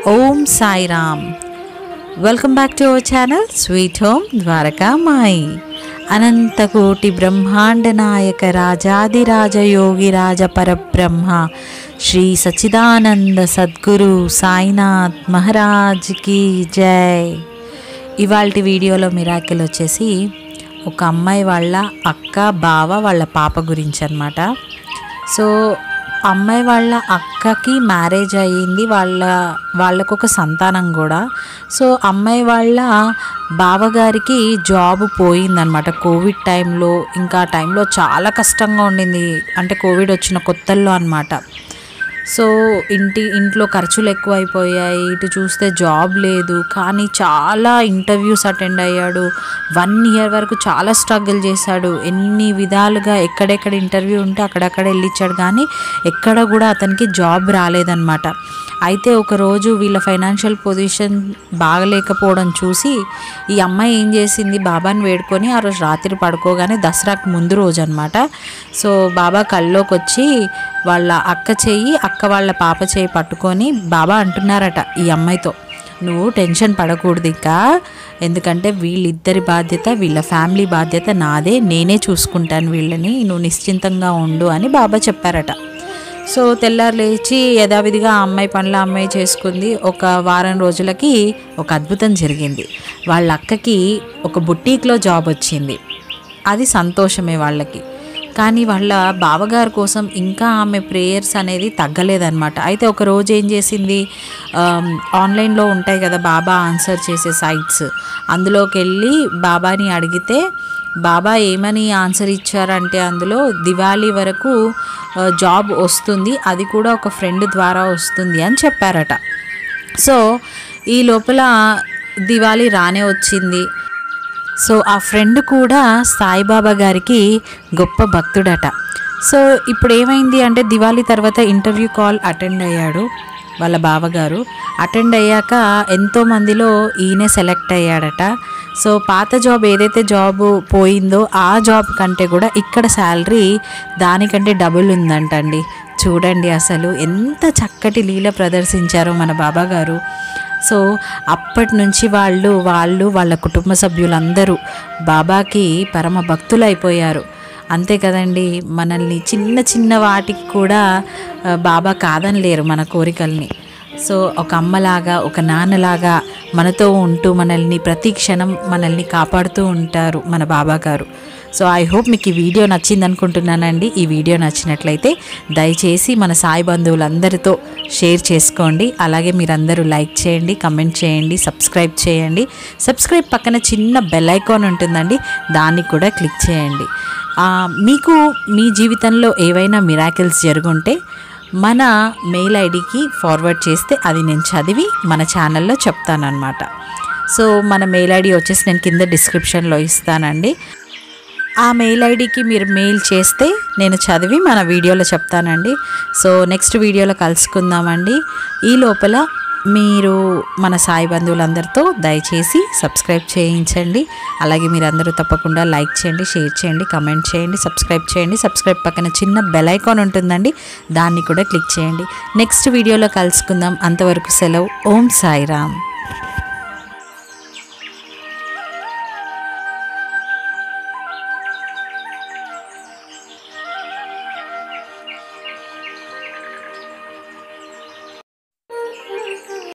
Om Sairam welcome back to our channel sweet home Dwaraka Mayi అనంతకోటి బ్రహ్మాండ నాయక రాజాదిరాజ యోగి రాజ పరబ్రహ్మ శ్రీ సచ్చిదానంద సద్గురు సాయినాథ్ మహారాజ్ కి జై ఇవాళ వీడియోలో మిరాకిల్ వచ్చేసి ఒక అమ్మాయి వాళ్ళ అక్క బావ వాళ్ళ పాప గురించి అనమాట సో అమ్మాయి వాళ్ళ అక్కకి మ్యారేజ్ అయ్యింది వాళ్ళ వాళ్ళకు ఒక సంతానం కూడా సో అమ్మాయి వాళ్ళ బావగారికి జాబ్ పోయిందనమాట కోవిడ్ టైంలో ఇంకా ఆ టైంలో చాలా కష్టంగా ఉండింది అంటే కోవిడ్ వచ్చిన కొత్తల్లో అనమాట సో ఇంటి ఇంట్లో ఖర్చులు ఎక్కువైపోయాయి ఇటు చూస్తే జాబ్ లేదు కానీ చాలా ఇంటర్వ్యూస్ అటెండ్ అయ్యాడు వన్ ఇయర్ వరకు చాలా స్ట్రగుల్ చేశాడు ఎన్ని విధాలుగా ఎక్కడెక్కడ ఇంటర్వ్యూ ఉంటే అక్కడక్కడ వెళ్ళిచ్చాడు కానీ ఎక్కడ కూడా అతనికి జాబ్ రాలేదన్నమాట అయితే ఒకరోజు వీళ్ళ ఫైనాన్షియల్ పొజిషన్ బాగలేకపోవడం చూసి ఈ అమ్మాయి ఏం చేసింది బాబాని వేడుకొని ఆ రోజు రాత్రి పడుకోగానే దసరాకు ముందు రోజు అనమాట సో బాబా కల్లోకి వచ్చి వాళ్ళ అక్క చెయ్యి అక్క వాళ్ళ పాప చేయి పట్టుకొని బాబా అంటున్నారట ఈ అమ్మాయితో నువ్వు టెన్షన్ పడకూడదు ఇంకా ఎందుకంటే వీళ్ళిద్దరి బాధ్యత వీళ్ళ ఫ్యామిలీ బాధ్యత నాదే నేనే చూసుకుంటాను వీళ్ళని నువ్వు నిశ్చింతంగా ఉండు అని బాబా చెప్పారట సో తెల్లారు లేచి యథావిధిగా ఆ అమ్మాయి పనుల అమ్మాయి చేసుకుంది ఒక వారం రోజులకి ఒక అద్భుతం జరిగింది వాళ్ళ అక్కకి ఒక బుటీక్లో జాబ్ వచ్చింది అది సంతోషమే వాళ్ళకి కానీ వాళ్ళ బావగారి కోసం ఇంకా ఆమె ప్రేయర్స్ అనేది తగ్గలేదన్నమాట అయితే ఒక రోజు ఏం చేసింది ఆమ్, ఆన్లైన్లో ఉంటాయి కదా బాబా ఆన్సర్ చేసే సైట్స్ అందులోకి వెళ్ళి బాబాని అడిగితే బాబా ఏమని ఆన్సర్ ఇచ్చారంటే అందులో దివాళీ వరకు ఆ, జాబ్ వస్తుంది అది కూడా ఒక ఫ్రెండ్ ద్వారా వస్తుంది అని చెప్పారట సో ఈ లోపల దివాళీ రానే వచ్చింది సో ఆ ఫ్రెండ్ కూడా సాయిబాబా గారికి గొప్ప భక్తుడట సో ఇప్పుడు ఏమైంది అంటే దివాళీ తర్వాత ఇంటర్వ్యూ కాల్ అటెండ్ అయ్యాడు వాళ్ళ బావగారు అటెండ్ అయ్యాక ఎంతో మందిలో ఈయనే సెలెక్ట్ అయ్యాడట సో పాత జాబ్ ఏదైతే జాబ్ పోయిందో ఆ జాబ్ కంటే కూడా ఇక్కడ శాలరీ దానికంటే డబుల్ ఉందంటండి చూడండి అసలు ఎంత చక్కటి లీల ప్రదర్శించారో మన బాబా గారు సో అప్పటి నుంచి వాళ్ళు వాళ్ళు వాళ్ళ కుటుంబ సభ్యులందరూ బాబాకి పరమ భక్తులైపోయారు అంతే కదండి మనల్ని చిన్న చిన్న వాటికి కూడా ఆ, బాబా కాదనలేరు మన కోరికల్ని సో ఒక అమ్మలాగా ఒక నాన్నలాగా మనతో ఉంటూ మనల్ని ప్రతి క్షణం మనల్ని కాపాడుతూ ఉంటారు మన బాబా గారు సో ఐ హోప్ మీకు ఈ వీడియో నచ్చింది అనుకుంటున్నానండి ఈ వీడియో నచ్చినట్లయితే దయచేసి మన సాయి బంధువులందరితో షేర్ చేసుకోండి అలాగే మీరందరూ లైక్ చేయండి కమెంట్ చేయండి సబ్స్క్రైబ్ చేయండి సబ్స్క్రైబ్ పక్కన చిన్న బెల్ ఐకాన్ ఉంటుందండి దాన్ని కూడా క్లిక్ చేయండి ఆ, మీకు మీ జీవితంలో ఏవైనా మిరాకిల్స్ జరుగుంటే మన మెయిల్ ఐడికి ఫార్వర్డ్ చేస్తే అది నేను చదివి మన ఛానల్లో చెప్తానన్నమాట సో మన మెయిల్ ఐడి వచ్చేసి నేను కింద డిస్క్రిప్షన్లో ఇస్తానండి ఆ మెయిల్ ఐడికి మీరు మెయిల్ చేస్తే నేను చదివి మన వీడియోలో చెప్తానండి సో నెక్స్ట్ వీడియోలో కలుసుకుందామండి ఈ లోపల మీరు మన సాయి బంధువులందరితో దయచేసి సబ్స్క్రైబ్ చేయించండి అలాగే మీరందరూ తప్పకుండా లైక్ చేయండి షేర్ చేయండి కమెంట్ చేయండి సబ్స్క్రైబ్ చేయండి సబ్స్క్రైబ్ పక్కన చిన్న బెల్ ఐకాన్ ఉంటుందండి దాన్ని కూడా క్లిక్ చేయండి నెక్స్ట్ వీడియోలో కలుసుకుందాం అంతవరకు సెలవు ఓం సాయిరామ్